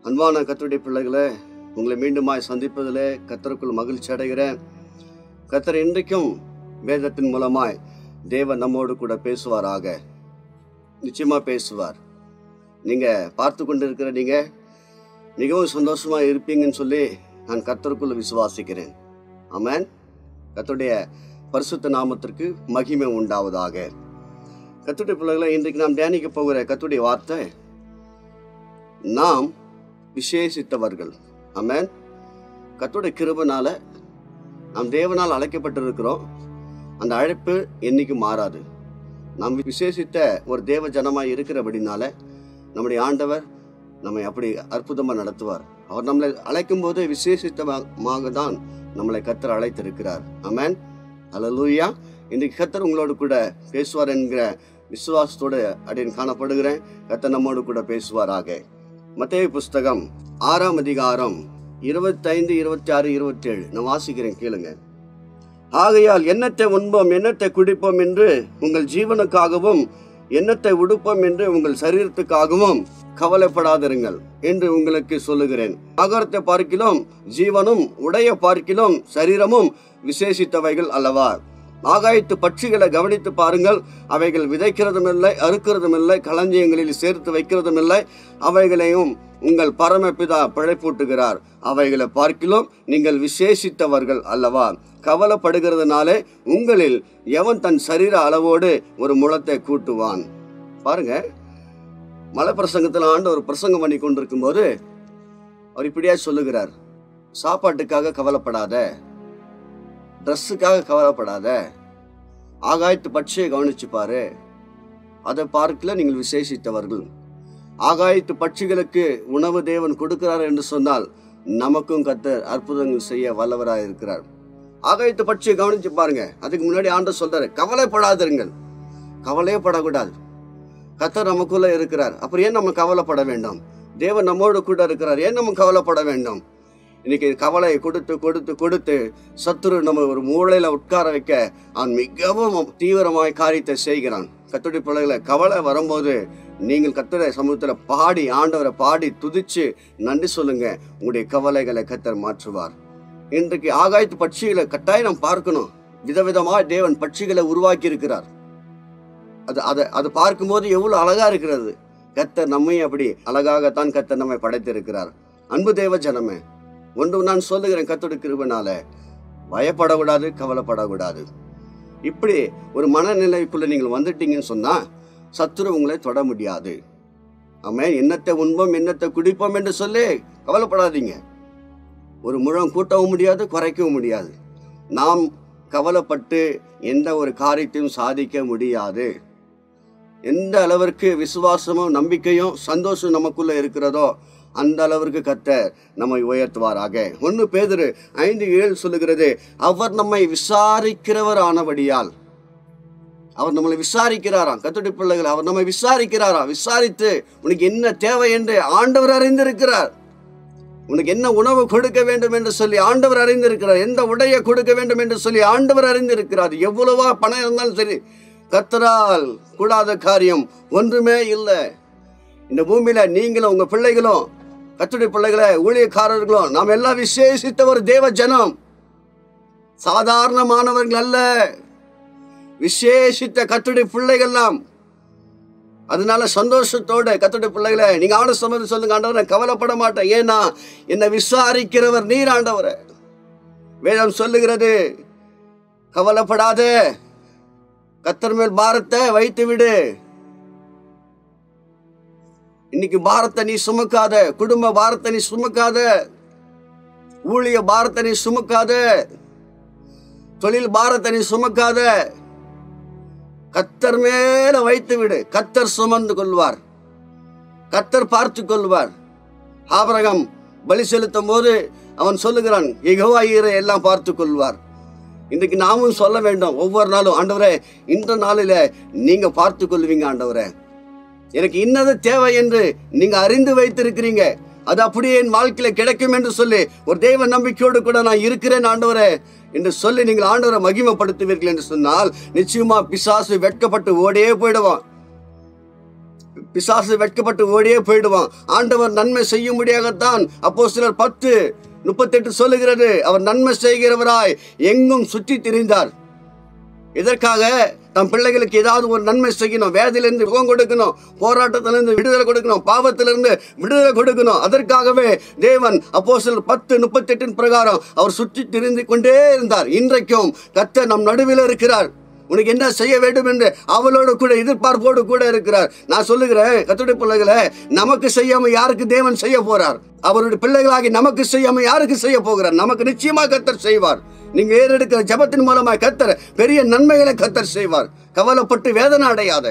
அன்பான கத்தருடைய பிள்ளைகளே உங்களை மீண்டுமாய் சந்திப்பதிலே கத்தருக்குள் மகிழ்ச்சி அடைகிறேன் கத்தர் இன்றைக்கும் வேதத்தின் மூலமாய் தேவன் நம்மோடு கூட பேசுவாராக நிச்சயமா பேசுவார் நீங்க பார்த்து கொண்டு இருக்கிற நீங்க மிகவும் சந்தோஷமா இருப்பீங்கன்னு சொல்லி நான் கத்தருக்குள்ள விசுவாசிக்கிறேன் ஆமென் கத்தருடைய பரிசுத்த நாமத்திற்கு மகிமை உண்டாவதாக கத்துடைய பிள்ளைகளை இன்றைக்கு நாம் தியானிக்க போகிற கத்துடைய வார்த்தை நாம் விசேஷித்தவர்கள் ஆமென் கத்துடைய கிருபனால நாம் தேவனால் அழைக்கப்பட்டிருக்கிறோம் அந்த அழைப்பு என்னைக்கு மாறாது நாம் விசேஷித்த ஒரு தேவ ஜனமாய் இருக்கிறபடினால நம்முடைய ஆண்டவர் நம்மை அப்படி அற்புதமாக நடத்துவார் அவர் நம்மளை அழைக்கும் போது விசேஷித்தமாக தான் நம்மளை கத்தர் அழைத்திருக்கிறார் ஆமென் ஹalleluya இன்றைக்கு கத்தர் உங்களோடு கூட பேசுவார் என்கிற விசுவாசத்தோடு அப்படின்னு காணப்படுகிறேன் கத்தர் நம்மோடு கூட பேசுவாராக மத்தேயு புஸ்தகம் ஆறாம் அதிகாரம் இருபத்தைந்து இருபத்தி ஆறு இருபத்தி ஏழு நான் வாசிக்கிறேன் கேளுங்க ஆகையால் எண்ணத்தை உண்போம் எண்ணத்தை குடிப்போம் என்று உங்கள் ஜீவனுக்காகவும் எண்ணத்தை உடுப்போம் என்று உங்கள் சரீரத்துக்காகவும் கவலைப்படாதிருங்கள் என்று உங்களுக்கு சொல்லுகிறேன் ஆகாரத்தை பார்க்கிலும் ஜீவனும் உடைய பார்க்கிலும் சரீரமும் விசேஷித்தவைகள் அல்லவா ஆகாயத்து பட்சிகளை கவனித்து பாருங்கள் அவைகள் விதைக்கிறதும் இல்லை அறுக்கிறதும் இல்லை களஞ்சியங்களில் சேர்த்து வைக்கிறதும் இல்லை அவைகளையும் உங்கள் பரமபிதா பிழைப்பூட்டுகிறார் அவைகளை பார்க்கிலும் நீங்கள் விசேஷித்தவர்கள் அல்லவா கவலைப்படுகிறதுனாலே உங்களில் எவன் தன் சரீர அளவோடு ஒரு முளத்தை கூட்டுவான் பாருங்க மலை பிரசங்கத்தில் ஆண்டு ஒரு பிரசங்கம் பண்ணி கொண்டிருக்கும் போது அவர் இப்படியா சொல்லுகிறார் சாப்பாட்டுக்காக கவலைப்படாத ட்ரெஸ்ஸுக்காக கவலைப்படாத ஆகாயத்து பட்சியை கவனிச்சு பாரு அதை பார்க்கல நீங்கள் விசேஷித்தவர்கள் ஆகாயத்து பட்சிகளுக்கு உணவு தேவன் கொடுக்கிறார் என்று சொன்னால் நமக்கும் கத்தர் அற்புதங்கள் செய்ய வல்லவராக இருக்கிறார் ஆகாயத்து பட்சியை கவனிச்சு பாருங்க அதுக்கு முன்னாடி ஆண்டு சொல்றாரு கவலைப்படாதிருங்கள் கவலையே படக்கூடாது கத்தர் நமக்குள்ள இருக்கிறார் அப்புறம் ஏன் நம்ம கவலைப்பட வேண்டாம் தேவன் நம்மோடு கூட இருக்கிறார் ஏன் நம்ம கவலைப்பட வேண்டும் இன்னைக்கு கவலையை கொடுத்து கொடுத்து கொடுத்து சத்துரு நம்ம ஒரு மூளையில உட்கார வைக்க அவன் மிகவும் தீவிரமாய் காரியத்தை செய்கிறான் கத்துடைய பிள்ளைகளை கவலை வரும்போது நீங்கள் கத்துடைய சமூகத்தில் பாடி ஆண்டவரை பாடி துதிச்சு நன்றி சொல்லுங்க உங்களுடைய கவலைகளை கத்தர் மாற்றுவார் இன்றைக்கு ஆகாயத்து பட்சிகளை கட்டாயம் நாம் பார்க்கணும் விதவிதமாய் தேவன் பட்சிகளை உருவாக்கி இருக்கிறார் அது அதை அது பார்க்கும்போது எவ்வளவு அழகா இருக்கிறது கத்தர் நம்மையும் அப்படி அழகாகத்தான் கத்தர் நம்மை படைத்திருக்கிறார் அன்பு தேவ ஜனமே ஒன்று நான் சொல்லுகிறேன் கத்தோட கிருபனால பயப்படக்கூடாது கவலைப்படக்கூடாது இப்படி ஒரு மனநிலைக்குள்ள நீங்கள் வந்துட்டீங்கன்னு சொன்னா சத்துரு உங்களை தொட முடியாது ஆமே எண்ணத்தை உண்போம் எண்ணத்தை குடிப்போம் என்று சொல்லி கவலைப்படாதீங்க ஒரு முழம் கூட்டவும் முடியாது குறைக்கவும் முடியாது நாம் கவலைப்பட்டு எந்த ஒரு காரியத்தையும் சாதிக்க முடியாது எந்த அளவிற்கு விசுவாசமும் நம்பிக்கையும் சந்தோஷம் நமக்குள்ள இருக்கிறதோ அந்த அளவிற்கு கத்த நம்மை உயர்த்துவாராக ஒன்று பேதரு ஐந்து ஏழு சொல்லுகிறது அவர் நம்மை விசாரிக்கிறவர் ஆனபடியால் அவர் நம்மளை விசாரிக்கிறாராம் கத்துடி பிள்ளைகள் அவர் நம்மை விசாரிக்கிறாராம் விசாரித்து உனக்கு என்ன தேவை என்று ஆண்டவர் அறிந்திருக்கிறார் உனக்கு என்ன உணவு கொடுக்க வேண்டும் என்று சொல்லி ஆண்டவர் அறிந்திருக்கிறார் எந்த உடைய கொடுக்க வேண்டும் என்று சொல்லி ஆண்டவர் அறிந்திருக்கிறார் எவ்வளவா பணம் இருந்தாலும் சரி கத்தரால் கூடாத காரியம் ஒன்றுமே இல்லை இந்த பூமியில நீங்களும் உங்க பிள்ளைகளும் கத்துடைய பிள்ளைகளை ஊழியக்காரர்களும் நாம் எல்லாம் விசேஷித்த ஒரு தேவ ஜனம் சாதாரணமானவர்கள் அல்ல விசேஷித்த கத்துடைய பிள்ளைகள்லாம் அதனால சந்தோஷத்தோட கத்துடைய பிள்ளைகளை நீங்க ஆன சம்மதி சொல்லுங்க ஆண்டவரை கவலைப்பட மாட்டேன் ஏன்னா என்னை விசாரிக்கிறவர் நீர் ஆண்டவரை வேதம் சொல்லுகிறது கவலைப்படாத கத்தர் மேல் பாரத்தை வைத்து விடு இன்னைக்கு பாரத்தை நீ சுமக்காத குடும்ப பாரத்தை நீ சுமக்காத ஊழிய பாரத்தை நீ சுமக்காத தொழில் பாரத்தை நீ சுமக்காத கத்தர் மேல வைத்து விடு கத்தர் சுமந்து கொள்வார் கத்தர் பார்த்து கொள்வார் ஆபரகம் பலி செலுத்தும் போது அவன் சொல்லுகிறான் எகவாயிரை எல்லாம் பார்த்து கொள்வார் இன்றைக்கு நாமும் சொல்ல வேண்டும் ஒவ்வொரு நாளும் ஆண்டவரே இந்த நாளில நீங்க பார்த்து கொள்வீங்க ஆண்டவரே எனக்கு இன்னது தேவை என்று நீங்க அறிந்து வைத்திருக்கிறீங்க அது அப்படியே என் வாழ்க்கையில கிடைக்கும் என்று சொல்லி ஒரு தெய்வ நம்பிக்கையோடு கூட நான் இருக்கிறேன் ஆண்டவரே என்று சொல்லி நீங்கள் ஆண்டவரை மகிமைப்படுத்துவீர்கள் என்று சொன்னால் நிச்சயமா பிசாசு வெட்கப்பட்டு ஓடே போயிடுவான் பிசாசு வெட்கப்பட்டு ஓடியே போயிடுவான் ஆண்டவர் நன்மை செய்யும்படியாகத்தான் அப்போ சிலர் பத்து முப்பத்தெட்டு சொல்லுகிறது அவர் நன்மை செய்கிறவராய் எங்கும் சுற்றி திரிந்தார் இதற்காக தம் பிள்ளைகளுக்கு ஏதாவது ஒரு நன்மை செய்யணும் வேதியிலிருந்து முகம் கொடுக்கணும் போராட்டத்திலிருந்து விடுதலை கொடுக்கணும் பாவத்திலிருந்து விடுதலை கொடுக்கணும் அதற்காகவே தேவன் அப்போ சிலர் பத்து முப்பத்தெட்டின் பிரகாரம் அவர் சுற்றி திரிந்து கொண்டே இருந்தார் இன்றைக்கும் கர்த்தர் நம் நடுவில் இருக்கிறார் உனக்கு என்ன செய்ய வேண்டும் என்று அவளோடு கூட எதிர்பார்ப்போடு கூட இருக்கிறார் நான் சொல்லுகிறேன் கத்துடைய பிள்ளைகளை நமக்கு செய்யாம யாருக்கு தேவன் செய்ய போறார் அவருடைய பிள்ளைகளாகி நமக்கு செய்யாம யாருக்கு செய்ய போகிறார் நமக்கு நிச்சயமா கத்தர் செய்வார் நீங்க ஏறெடுக்கிற ஜபத்தின் மூலமாக கத்தர் பெரிய நன்மைகளை கத்தர் செய்வார் கவலைப்பட்டு வேதனை அடையாத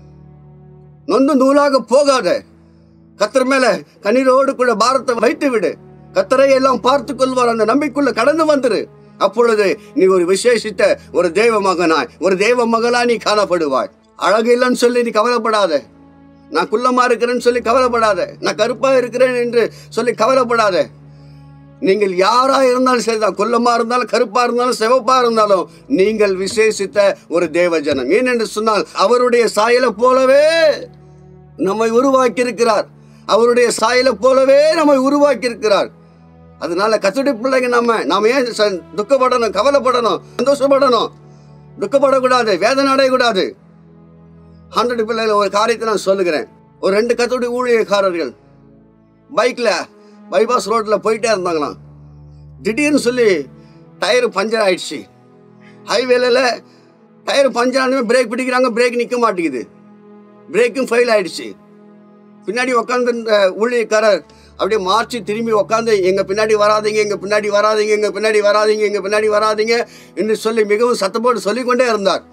நொந்து நூலாக போகாத கத்தர் மேல கண்ணீரோடு கூட பாரத்தை வைத்து விடு கத்தரை எல்லாம் பார்த்து கொள்வார் அந்த நம்பிக்குள்ள கடந்து வந்துரு அப்பொழுது நீ ஒரு விசேஷித்த ஒரு தெய்வ மகனாய் ஒரு தெய்வ மகளா நீ காணப்படுவாய் அழகு இல்லைன்னு சொல்லி நீ கவலைப்படாத நான் குள்ளமா இருக்கிறேன்னு சொல்லி கவலைப்படாத நான் கருப்பா இருக்கிறேன் என்று சொல்லி கவலைப்படாத நீங்கள் யாரா இருந்தாலும் சரிதான் குள்ளமா இருந்தாலும் கருப்பா இருந்தாலும் சிவப்பா இருந்தாலும் நீங்கள் விசேஷித்த ஒரு தேவ ஜனம் ஏனென்று சொன்னால் அவருடைய சாயலை போலவே நம்மை உருவாக்கி இருக்கிறார் அவருடைய சாயலை போலவே நம்மை உருவாக்கி இருக்கிறார் அதனால கத்துடி பிள்ளைங்க நம்ம நாம ஏன் ச- துக்கப்படணும் கவலைப்படணும் சந்தோஷப்படணும் துக்கப்படக்கூடாது வேதனை அடையக்கூடாது ஹண்ட்ரட் பிள்ளைகள் ஒரு காரியத்தை நான் சொல்லுகிறேன் ஒரு ரெண்டு கத்துடி ஊழியக்காரர்கள் பைக்ல பைபாஸ் ரோட்ல போயிட்டே இருந்தாங்களாம் திடீர்னு சொல்லி டயர் பஞ்சர் ஆயிடுச்சு ஹைவேல டயர் பஞ்சர் ஆனதுமே பிரேக் பிடிக்கிறாங்க பிரேக் நிற்க மாட்டேங்குது பிரேக்கும் ஃபெயில் ஆயிடுச்சு பின்னாடி உட்காந்து இந்த ஊழியக்காரர் அப்படியே மாற்றி திரும்பி உட்காந்து எங்க பின்னாடி வராதீங்க எங்க பின்னாடி வராதீங்க எங்க பின்னாடி வராதீங்க எங்க பின்னாடி வராதீங்க என்று சொல்லி மிகவும் சத்தப்போடு சொல்லிக்கொண்டே இருந்தார்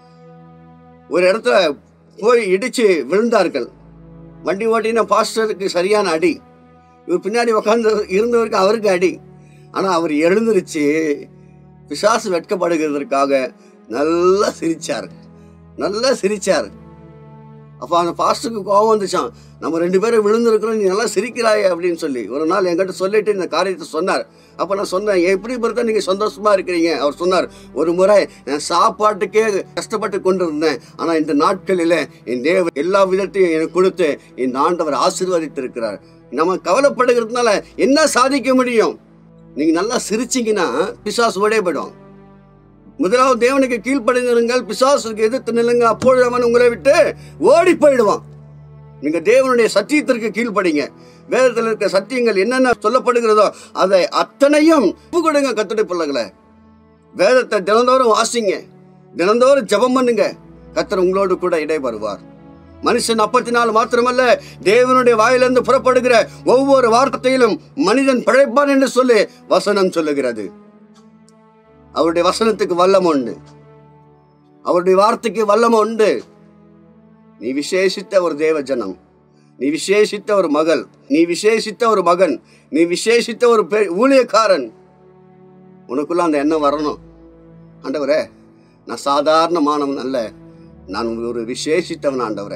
ஒரு இடத்துல போய் இடிச்சு விழுந்தார்கள் வண்டி ஓட்டின பாஸ்டருக்கு சரியான அடி இவர் பின்னாடி உட்காந்து இருந்தவருக்கு அவருக்கு அடி ஆனால் அவர் எழுந்திருச்சு பிசாசு வெட்கப்படுகிறதற்காக நல்லா சிரிச்சார் நல்லா சிரிச்சார் அப்போ அந்த பாஸ்டருக்கு கோபம் வந்துச்சான் நம்ம ரெண்டு பேரும் விழுந்திருக்கிறோம் நீ நல்லா சிரிக்கிறாயே அப்படின்னு சொல்லி ஒரு நாள் என்கிட்ட சொல்லிட்டு இந்த காரியத்தை சொன்னார் அப்போ நான் சொன்னேன் எப்படி பொறுத்தா நீங்கள் சந்தோஷமா இருக்கிறீங்க அவர் சொன்னார் ஒரு முறை நான் சாப்பாட்டுக்கே கஷ்டப்பட்டு கொண்டு இருந்தேன் ஆனால் இந்த நாட்களில் என் தேவ எல்லா விதத்தையும் எனக்கு கொடுத்து இந்த ஆண்டவர் ஆசீர்வதித்திருக்கிறார் நம்ம கவலைப்படுகிறதுனால என்ன சாதிக்க முடியும் நீங்கள் நல்லா சிரிச்சீங்கன்னா பிசாசு ஓடே போயிடும் முதலாவது தேவனுக்கு கீழ்ப்படிந்திருங்கள் பிசாசுக்கு எதிர்த்து நில்லுங்க அப்பொழுது அவன் உங்களை விட்டு ஓடி போயிடுவான் நீங்க தேவனுடைய சத்தியத்திற்கு கீழ்ப்படிங்க வேதத்தில் இருக்க சத்தியங்கள் என்னென்ன சொல்லப்படுகிறதோ அதை அத்தனையும் ஒப்பு கொடுங்க கத்துடைய பிள்ளைகளை வேதத்தை தினந்தோறும் வாசிங்க தினந்தோறும் ஜெபம் பண்ணுங்க கத்தர் உங்களோடு கூட இடை வருவார் மனுஷன் அப்பத்தினால் மாத்திரமல்ல தேவனுடைய வாயிலிருந்து புறப்படுகிற ஒவ்வொரு வார்த்தையிலும் மனிதன் பிழைப்பான் என்று சொல்லி வசனம் சொல்லுகிறது அவருடைய வசனத்துக்கு வல்லம் உண்டு அவருடைய வார்த்தைக்கு வல்லம் உண்டு நீ விசேஷித்த ஒரு தேவ ஜனம் நீ விசேஷித்த ஒரு மகள் நீ விசேஷித்த ஒரு மகன் நீ விசேஷித்த ஒரு பெ- ஊழியக்காரன் உனக்குள்ள அந்த எண்ணம் வரணும் ஆண்டவரே நான் சாதாரணமானவன் அல்ல நான் ஒரு விசேஷித்தவன் ஆண்டவரே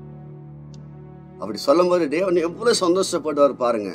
அப்படி சொல்லும்போது தேவன் எவ்வளவு சந்தோஷப்படுவார் பாருங்க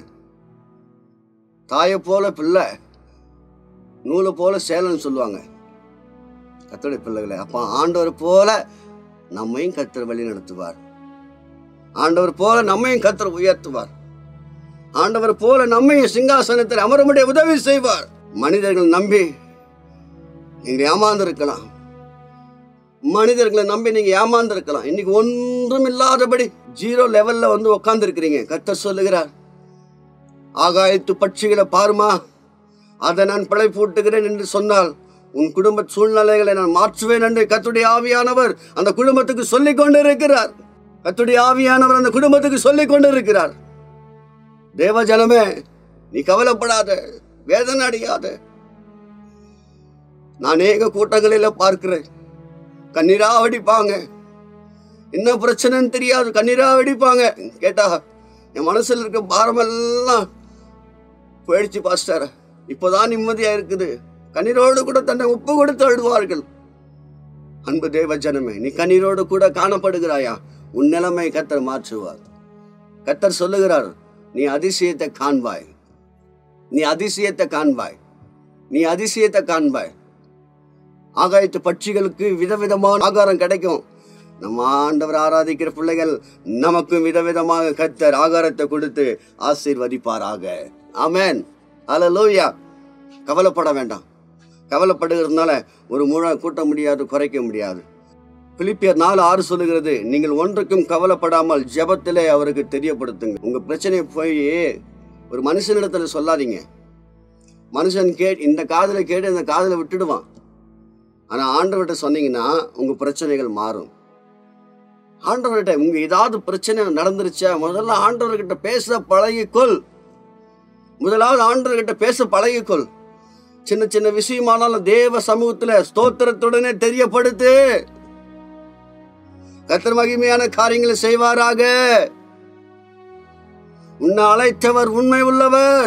தாயை போல பிள்ளை நூலை போல சேலன்னு சொல்லுவாங்க கத்தோடைய பிள்ளைகளை அப்போ ஆண்டவர் போல நம்மையும் கத்தர் வழி நடத்துவார் ஆண்டவர் போல நம்மையும் கத்தர் உயர்த்துவார் ஆண்டவர் போல நம்மையும் சிங்காசனத்தில் அமரமுடைய உதவி செய்வார் மனிதர்கள் நம்பி நீங்க ஏமாந்திருக்கலாம் மனிதர்களை நம்பி நீங்க ஏமாந்திருக்கலாம் இன்னைக்கு ஒன்றும் இல்லாதபடி ஜீரோ லெவல்ல வந்து உட்கார்ந்து இருக்கிறீங்க கத்தர் சொல்லுகிறார் ஆகாயத்து பட்சிகளை பாருமா அதை நான் பிழைப்பூட்டுகிறேன் என்று சொன்னால் உன் குடும்ப சூழ்நிலைகளை நான் மாற்றுவேன் என்று கத்துடைய ஆவியானவர் அந்த குடும்பத்துக்கு சொல்லிக் கொண்டிருக்கிறார் கத்துடைய ஆவியானவர் அந்த குடும்பத்துக்கு சொல்லிக் கொண்டிருக்கிறார் தேவ ஜனமே நீ கவலைப்படாத வேதனை அடையாத நான் அநேக கூட்டங்களில் பார்க்கிறேன் கண்ணீரா வெடிப்பாங்க என்ன பிரச்சனைன்னு தெரியாது கண்ணீரா வெடிப்பாங்க கேட்டா என் மனசுல இருக்க பாரமெல்லாம் போயிடுச்சு பாஸ்டர் இப்போதான் நிம்மதியா இருக்குது கண்ணீரோடு கூட தன்னை ஒப்பு கொடுத்து அழுவார்கள் அன்பு தேவ ஜனமே நீ கண்ணீரோடு கூட காணப்படுகிறாயா உன் நிலைமை கத்தர் மாற்றுவார் கத்தர் சொல்லுகிறார் நீ அதிசயத்தை காண்பாய் நீ அதிசயத்தை காண்பாய் நீ அதிசயத்தை காண்பாய் ஆகாயத்து பட்சிகளுக்கு விதவிதமான ஆகாரம் கிடைக்கும் நம்ம ஆண்டவர் ஆராதிக்கிற பிள்ளைகள் நமக்கும் விதவிதமாக கத்தர் ஆகாரத்தை கொடுத்து ஆசீர்வதிப்பாராக ஆமென் அல்லேலூயா கவலைப்பட வேண்டாம் கவலைப்படுகிறதுனால ஒரு முழ கூட்ட முடியாது குறைக்க முடியாது பிலிப்பியர் நாலு ஆறு சொல்லுகிறது நீங்கள் ஒன்றுக்கும் கவலைப்படாமல் ஜெபத்திலே அவருக்கு தெரியப்படுத்துங்க உங்க பிரச்சனையை போய் ஒரு மனுஷனிடத்துல சொல்லாதீங்க மனுஷன் கே இந்த காதுல கேட்டு இந்த காதுல விட்டுடுவான் ஆனா ஆண்டவர்கிட்ட சொன்னீங்கன்னா உங்க பிரச்சனைகள் மாறும் ஆண்டவர்கிட்ட உங்க ஏதாவது பிரச்சனை நடந்துருச்சா முதல்ல ஆண்டவர்கிட்ட பேச பழகிக்கொள் முதலாவது ஆண்டவர்கிட்ட பேச பழகிக்கொள் சின்ன சின்ன விஷயமானாலும் தேவ சமூகத்துல ஸ்தோத்திரத்துடனே தெரியப்படுத்து கத்தர் மகிமையான காரியங்களை செய்வாராக உன்னை அழைத்தவர் உண்மை உள்ளவர்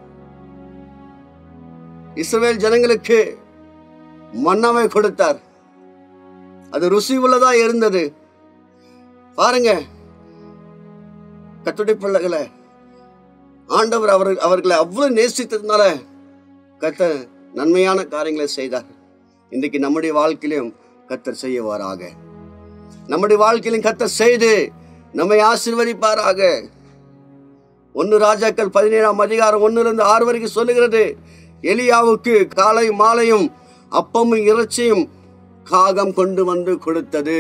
இஸ்ரவேல் ஜனங்களுக்கு மன்னாவை கொடுத்தார் அது ருசி உள்ளதா இருந்தது பாருங்க கத்துடைய பிள்ளைகளை ஆண்டவர் அவர் அவர்களை அவ்வளவு நேசித்ததுனால கத்தர் நன்மையான காரியங்களை செய்தார் இன்றைக்கு நம்முடைய வாழ்க்கையிலும் கத்தர் செய்வாராக நம்முடைய வாழ்க்கையிலும் கத்தர் செய்து நம்மை ஆசீர்வதிப்பாராக ஒன்னு ராஜாக்கள் பதினேழாம் அதிகாரம் ஒன்னுல இருந்து ஆறு வரைக்கும் சொல்லுகிறது எலியாவுக்கு காலை மாலையும் அப்பமும் இறைச்சியும் காகம் கொண்டு வந்து கொடுத்தது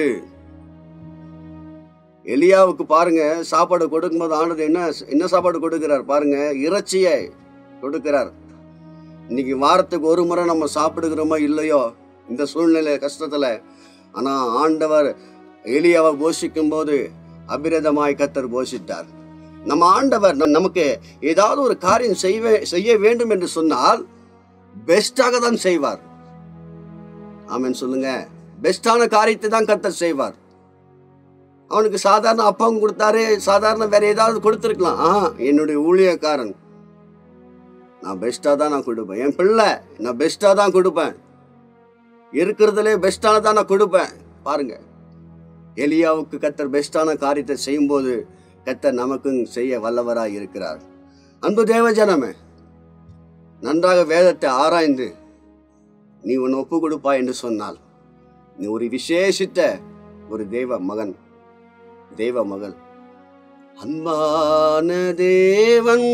எலியாவுக்கு பாருங்க சாப்பாடு கொடுக்கும்போது ஆனது என்ன என்ன சாப்பாடு கொடுக்கிறார் பாருங்க இறைச்சியை கொடுக்கிறார் இன்னைக்கு வாரத்துக்கு ஒரு முறை நம்ம சாப்பிடுகிறோமோ இல்லையோ இந்த சூழ்நிலை கஷ்டத்துல ஆனா ஆண்டவர் எலியாவை போஷிக்கும் போது அபிரதமாய் கத்தர் போஷித்தார் நம்ம ஆண்டவர் நம்- நமக்கு ஏதாவது ஒரு காரியம் செய்வே செய்ய வேண்டும் என்று சொன்னால் பெஸ்டாக தான் செய்வார் ஆமென் சொல்லுங்க பெஸ்டான காரியத்தை தான் கத்தர் செய்வார் அவனுக்கு சாதாரண அப்பம் கொடுத்தாரு சாதாரண வேற ஏதாவது கொடுத்துருக்கலாம் ஆ என்னுடைய ஊழியக்காரன் நான் பெஸ்ட்டாக தான் நான் கொடுப்பேன் என் பிள்ளை நான் பெஸ்ட்டாக தான் கொடுப்பேன் இருக்கிறதுலே பெஸ்ட்டான தான் நான் கொடுப்பேன் பாருங்க எலியாவுக்கு கத்தர் பெஸ்ட்டான காரியத்தை செய்யும்போது கத்தர் நமக்கும் செய்ய வல்லவராய் இருக்கிறார் அன்பு தேவ ஜனமே நன்றாக வேதத்தை ஆராய்ந்து நீ உன் ஒப்பு கொடுப்பாய் என்று சொன்னால் நீ ஒரு விசேஷித்த ஒரு தேவ மகன் தேவ மகள் அன்பான தேவன்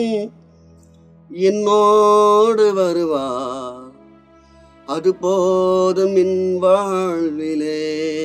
என்னோடு வருவார் அது போதும் என் வாழ்விலே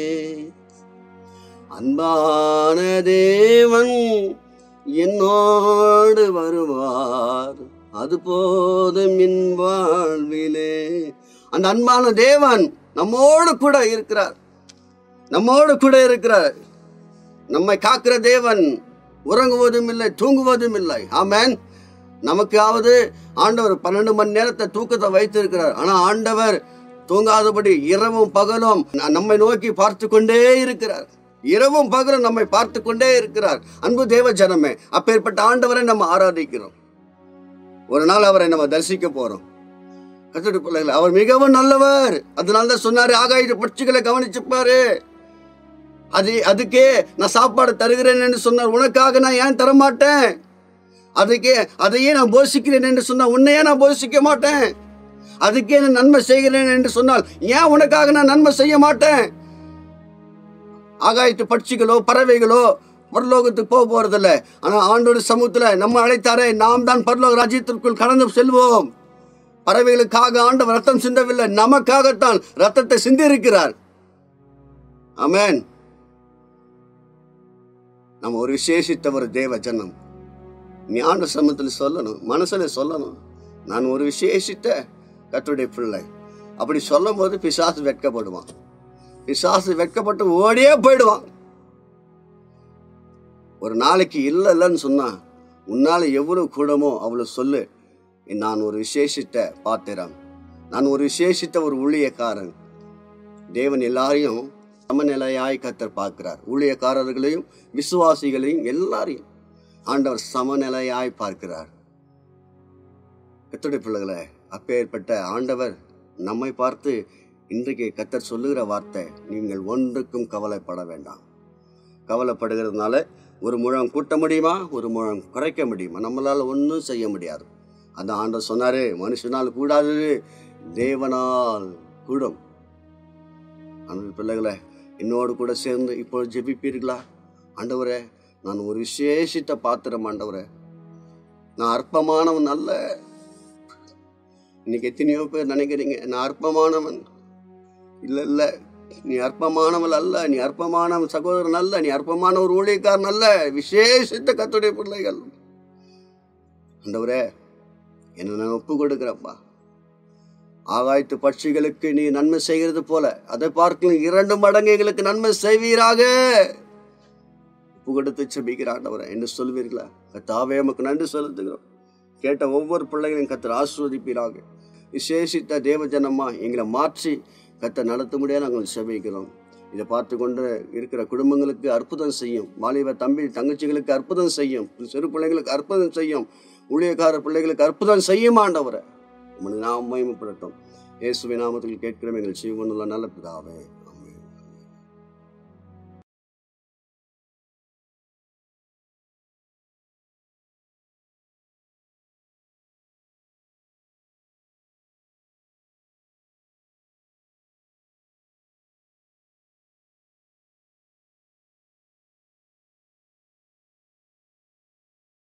அன்பான தேவன் என்னோடு வருவார் அது போதும் என் வாழ்விலே அந்த அன்பான தேவன் நம்மோடு கூட இருக்கிறார் நம்மோடு கூட இருக்கிறார் நம்மை காக்கிற தேவன் உறங்குவதும் இல்லை தூங்குவதும் இல்லை ஆமென் நமக்காவது ஆண்டவர் பன்னெண்டு மணி நேரத்தை தூக்கத்தை வைத்திருக்கிறார் ஆனா ஆண்டவர் தூங்காதபடி இரவும் பகலும் ந- நம்மை நோக்கி பார்த்து கொண்டே இருக்கிறார் இரவும் பகலும் நம்மை பார்த்து கொண்டே இருக்கிறார் அன்பு தேவ ஜனமே அப்பேற்பட்ட ஆண்டவரை நம்ம ஆராதிக்கிறோம் ஒரு நாள் அவரை நம்ம தரிசிக்க போறோம் கத்தோட பிள்ளைகள் அவர் மிகவும் நல்லவர் அதனால தான் சொன்னாரு ஆகாய பட்சிகளை கவனிச்சுப்பாரு அது அதுக்கே நான் சாப்பாடு தருகிறேன் என்று சொன்னார் உனக்காக நான் ஏன் தர மாட்டேன் அதுக்கே அதையே நான் போஷிக்கிறேன் என்று சொன்னால் உன்னையே நான் போஷிக்க மாட்டேன் அதுக்கே நான் நன்மை செய்கிறேன் என்று சொன்னால் ஏன் உனக்காக நான் நன்மை செய்ய மாட்டேன் ஆகாயத்து பட்சிகளோ பறவைகளோ பரலோகத்துக்கு போக போறதில்ல ஆனா ஆண்டோட சமூகத்துல நம்ம அழைத்தாரே நாம் தான் பரலோக ராஜ்யத்திற்குள் கடந்து செல்வோம் பறவைகளுக்காக ஆண்டவர் ரத்தம் சிந்தவில்லை நமக்காகத்தான் ரத்தத்தை சிந்திருக்கிறார் ஆமென் நம்ம ஒரு விசேஷித்த ஒரு தேவ ஜனம் நீ ஆண்ட சமூகத்தில் சொல்லணும் மனசுல சொல்லணும் நான் ஒரு விசேஷித்த கத்துடைய பிள்ளை அப்படி சொல்லும் போது பிசாசு வெட்கப்படுவான் பிசாசு வெட்கப்பட்டு ஓடியே போயிடுவான் ஒரு நாளைக்கு இல்லை இல்லைன்னு சொன்னா உன்னால எவ்வளவு கூடமோ அவ்வளவு சொல்லு நான் ஒரு விசேஷித்த பாத்திரம் நான் ஒரு விசேஷித்த ஒரு ஊழியக்காரன் தேவன் எல்லாரையும் சமநிலையாய் கத்தர் பார்க்கிறார் ஊழியக்காரர்களையும் விசுவாசிகளையும் எல்லாரையும் ஆண்டவர் சமநிலையாய் பார்க்கிறார் கத்துடைய பிள்ளைகளே அப்பேற்பட்ட ஆண்டவர் நம்மை பார்த்து இன்றைக்கு கத்தர் சொல்லுகிற வார்த்தை நீங்கள் ஒன்றுக்கும் கவலைப்பட வேண்டாம் கவலைப்படுகிறதுனால ஒரு முழம் கூட்ட முடியுமா ஒரு முழம் குறைக்க முடியுமா நம்மளால ஒன்றும் செய்ய முடியாது அந்த ஆண்டவர் சொன்னாரு மனுஷனால் கூடாதது தேவனால் கூடும் அன்பு பிள்ளைகளே என்னோடு கூட சேர்ந்து இப்போ ஜெபிப்பீர்களா ஆண்டவரே நான் ஒரு விசேஷித்த பாத்திரம் ஆண்டவரே நான் அற்பமானவன் அல்ல இன்னைக்கு எத்தனையோ பேர் நினைக்கிறீங்க நான் அற்பமானவன் இல்லை இல்லை நீ அற்பமானவள் அல்ல நீ அற்பமான சகோதரன் அல்ல நீ அற்பமான ஒரு ஊழியக்காரன் அல்ல விசேஷித்த கத்துடைய பிள்ளைகள் ஆண்டவரே என்ன நான் ஒப்பு கொடுக்குறப்பா ஆகாயத்து பட்சிகளுக்கு நீ நன்மை செய்கிறது போல அதை பார்க்கலும் இரண்டு மடங்கு எங்களுக்கு நன்மை செய்வீராக ஒப்பு கொடுத்து செபிக்கிறாண்டவரை என்று சொல்வீர்களா கத்தாவே நமக்கு நன்றி செலுத்துகிறோம் கேட்ட ஒவ்வொரு பிள்ளைகளையும் கத்தர் ஆஸ்வதிப்பீராக விசேஷித்த தேவ ஜனமா எங்களை மாற்றி கத்தை நடத்த முடியாது நாங்கள் செபிக்கிறோம் இதை பார்த்து கொண்டு இருக்கிற குடும்பங்களுக்கு அற்புதம் செய்யும் வாலிப தம்பி தங்கச்சிகளுக்கு அற்புதம் செய்யும் சிறு பிள்ளைங்களுக்கு அற்புதம் செய்யும் ஊழியக்கார பிள்ளைகளுக்கு அற்புதம் செய்யும் ஆண்டவரை உமது நாம் மயமப்படட்டும் இயேசுவின் நாமத்தில் கேட்கிறோம் எங்கள் செய்வனுள்ள நல்ல பிதாவே